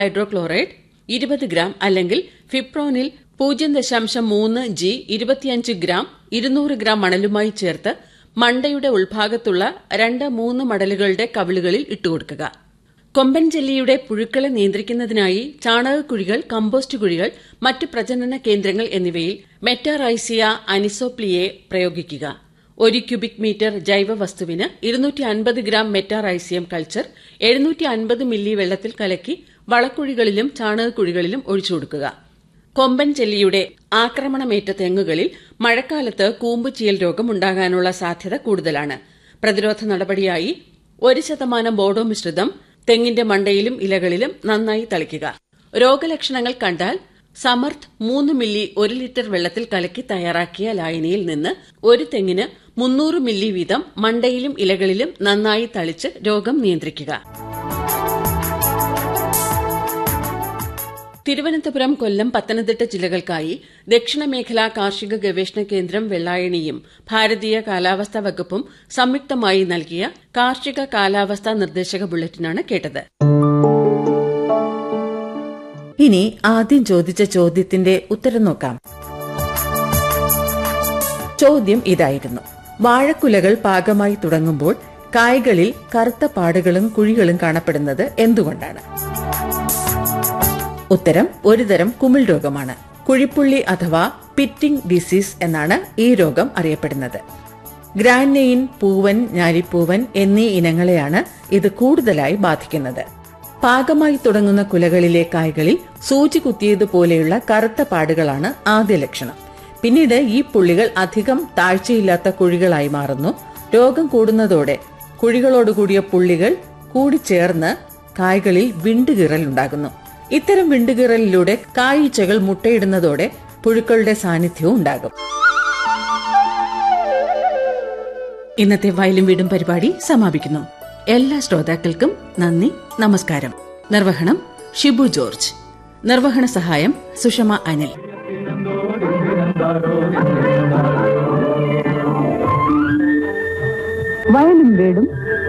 hydrochloride ഇരുപത് gram അല്ലെങ്കിൽ ഫിപ്രോനിൽ പൂജ്യം ദശാംശം മൂന്ന് ജി ഇരുപത്തിയഞ്ച് ഗ്രാം ഇരുന്നൂറ് ഗ്രാം മണലുമായി ചേർത്ത് മണ്ടയുടെ ഉൾഭാഗത്തുള്ള രണ്ട് മൂന്ന് മടലുകളുടെ കവിളുകളിൽ ഇട്ടുകൊടുക്കുക കൊമ്പൻ ജെല്ലിയുടെ പുഴുക്കളെ നിയന്ത്രിക്കുന്നതിനായി ചാണകക്കുഴികൾ കമ്പോസ്റ്റ് കുഴികൾ മറ്റ് പ്രജനന കേന്ദ്രങ്ങൾ എന്നിവയിൽ മെറ്റാറൈസിയ അനിസോപ്ലിയെ പ്രയോഗിക്കുക ഒരു ക്യൂബിക് മീറ്റർ ജൈവവസ്തുവിന് ഇരുന്നൂറ്റി അൻപത് ഗ്രാം മെറ്റാറൈസിയം കൾച്ചർ എഴുന്നൂറ്റി അൻപത് മില്ലി വെള്ളത്തിൽ കലക്കി വളക്കുഴികളിലും ചാണകക്കുഴികളിലും ഒഴിച്ചുകൊടുക്കുക കൊമ്പൻ ചെല്ലിയുടെ ആക്രമണമേറ്റ തെങ്ങുകളിൽ മഴക്കാലത്ത് കൂമ്പുചീയൽ രോഗം ഉണ്ടാകാനുള്ള സാധ്യത കൂടുതലാണ് പ്രതിരോധ നടപടിയായി ഒരു ശതമാനം ബോഡോ മിശ്രിതം തെങ്ങിന്റെ മണ്ടയിലും ഇലകളിലും നന്നായി തളിക്കുക രോഗലക്ഷണങ്ങൾ കണ്ടാൽ സമർത്ഥ് മൂന്ന് മില്ലി ഒരു ലിറ്റർ വെള്ളത്തിൽ കലക്കി തയ്യാറാക്കിയ ലായനിയിൽ നിന്ന് ഒരു തെങ്ങിന് മുന്നൂറ് മില്ലി വീതം മണ്ടയിലും ഇലകളിലും നന്നായി തളിച്ച് രോഗം നിയന്ത്രിക്കുക തിരുവനന്തപുരം കൊല്ലം പത്തനംതിട്ട ജില്ലകൾക്കായി ദക്ഷിണ മേഖലാ കാർഷിക ഗവേഷണ കേന്ദ്രം വെള്ളായണിയും ഭാരതീയ കാലാവസ്ഥാ വകുപ്പും സംയുക്തമായി നൽകിയ കാർഷിക കാലാവസ്ഥാ നിർദ്ദേശക ബുള്ളറ്റിനാണ് കേട്ടത് ഇനി ആദ്യം ചോദിച്ച ചോദ്യത്തിന്റെ ഉത്തരം നോക്കാം ചോദ്യം ഇതായിരുന്നു വാഴക്കുലകൾ പാകമായി തുടങ്ങുമ്പോൾ കായ്കളിൽ കറുത്ത പാടുകളും കുഴികളും കാണപ്പെടുന്നത് എന്തുകൊണ്ടാണ് ഉത്തരം ഒരുതരം കുമിൾ രോഗമാണ് കുഴിപ്പുള്ളി അഥവാ പിറ്റിംഗ് ഡിസീസ് എന്നാണ് ഈ രോഗം അറിയപ്പെടുന്നത് ഗ്രാൻനെയിൻ പൂവൻ ഞാലിപ്പൂവൻ എന്നീ ഇനങ്ങളെയാണ് ഇത് കൂടുതലായി ബാധിക്കുന്നത് പാകമായി തുടങ്ങുന്ന കുലകളിലെ കായ്കളിൽ സൂചി കുത്തിയതുപോലെയുള്ള കറുത്ത പാടുകളാണ് ആദ്യ ലക്ഷണം പിന്നീട് ഈ പുള്ളികൾ അധികം താഴ്ചയില്ലാത്ത കുഴികളായി മാറുന്നു രോഗം കൂടുന്നതോടെ കുഴികളോടുകൂടിയ പുള്ളികൾ കൂടിച്ചേർന്ന് കായ്കളിൽ വിണ്ടുകീറൽ ഉണ്ടാകുന്നു ഇത്തരം വിണ്ടുകീറലിലൂടെ കായീച്ചകൾ മുട്ടയിടുന്നതോടെ പുഴുക്കളുടെ സാന്നിധ്യവും ഉണ്ടാകും ഇന്നത്തെ വയലും വീടും പരിപാടി സമാപിക്കുന്നു എല്ലാ ശ്രോതാക്കൾക്കും നന്ദി നമസ്കാരം നിർവഹണം ഷിബു ജോർജ് നിർവഹണ സഹായം സുഷമ അനിൽ വയലും വീടും